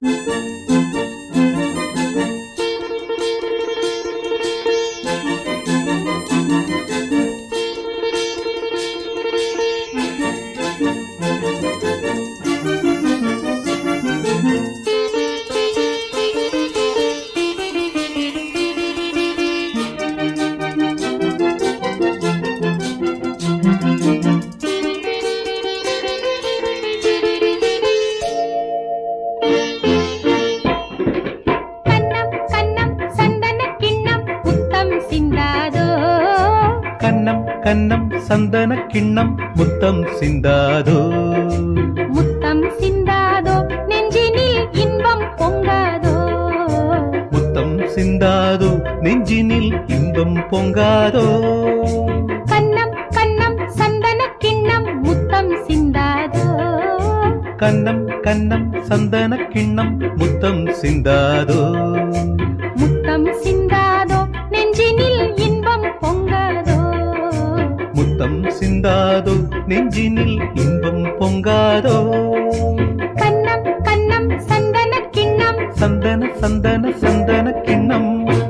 கன்னம் கன்னம் சந்தன கிண்ணம் முத்தம் சிந்தாதோ கன்னம் கன்னம் சந்தன கிண்ணம் முத்தம் சிந்தாதோ முத்தம் சிந்தாதோ நெஞ்சினில் இன்பம் பொங்காதோ முத்தம் சிந்தாதோ நெஞ்சினில் இன்பம் பொங்காதோ கன்னம் கன்னம் சந்தன கிண்ணம் முத்தம் சிந்தாதோ கன்னம் கன்னம் சந்தன கிண்ணம் முத்தம் சிந்தாதோ முத்தம் சிந்தாதோ நெஞ்சினில் இன்பம் பொங்காதோ முத்தம் சிந்தாதோ நெஞ்சினில் இன்பம் பொங்காதோ கன்னம் கன்னம் சந்தன கிண்ணம் சந்தன சந்தன சந்தன கிண்ணம்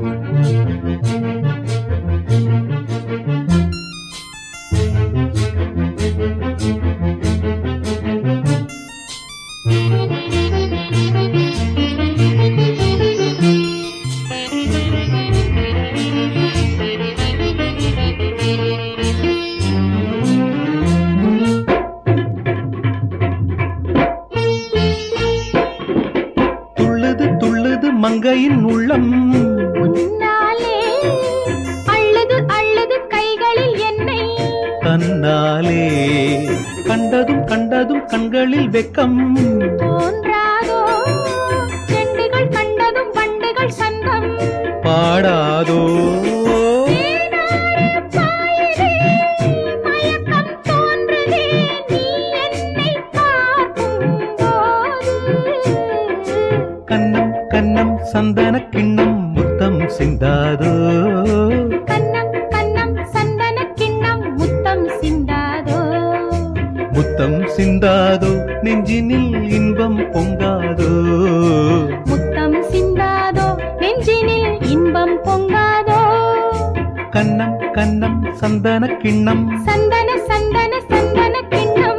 துள்ளுது துள்ளுது மங்கையின் உள்ளம் உன்னாலே அள்ளது அள்ளது கைகளில் என்னை தன்னாலே கண்டதும் கண்டதும் கண்களில் வெக்கம் தோன்றாதோ செண்டுகள் கண்டதும் வண்டுகள் சந்தம் பாடாதோ தேனாறு பாயுதே, மயக்கம் தோன்றுதே, நீ என்னை பார்க்கும்போது. கன்னம் கன்னம் சந்தன கிண்ணம் முத்தம் சிந்தாதோ கன்னம் கன்னம் சந்தன கிண்ணம் முத்தம் சிந்தாதோ முத்தம் சிந்தாதோ நெஞ்சினில் இன்பம் பொங்காதோ முத்தம் சிந்தாதோ நெஞ்சினில் இன்பம் பொங்காதோ கன்னம் கன்னம் சந்தன கிண்ணம் சந்தன சந்தன சந்தன கிண்ணம்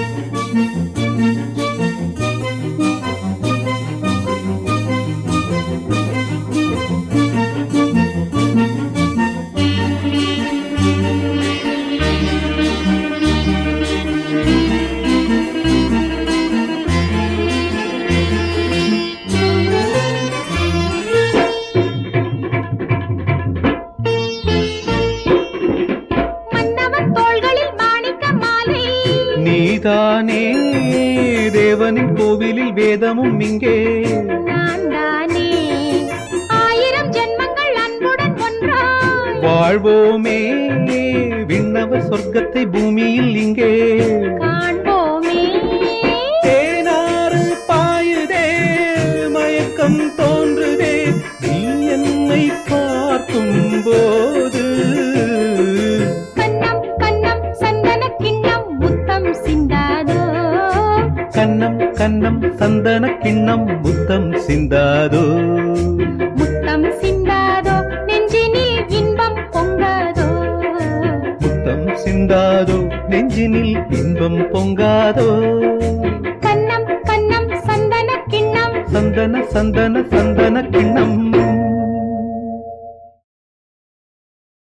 மன்னவன் தோள்களில் மாணிக்க மாலை நீதானே தேவனின் கோவிலில் வேதமும் இங்கே நான் தானே ஆயிரம் ஜென்மங்கள் அன்புடன் ஒன்றாய் வாழ்வோமே விண்ணவ சொர்க்கத்தை பூமியில் இங்கே காண்போமே தேனாறு பாயுதே மயக்கம் தோன்றுதே நீ என்னை பார்க்கும் போது கன்னம் கன்னம் சந்தன கிண்ணம் முத்தம் சிந்தாதோ கன்னம் கன்னம் சந்தன கிண்ணம் முத்தம் சிந்தாதோ முத்தம் சிந்தாதோ நெஞ்சினில் இன்பம் பொங்காதோ முத்தம் சிந்தாதோ நெஞ்சினில் இன்பம் பொங்காதோ கன்னம் கன்னம் சந்தன கிண்ணம் சந்தன சந்தன சந்தன கிண்ணம்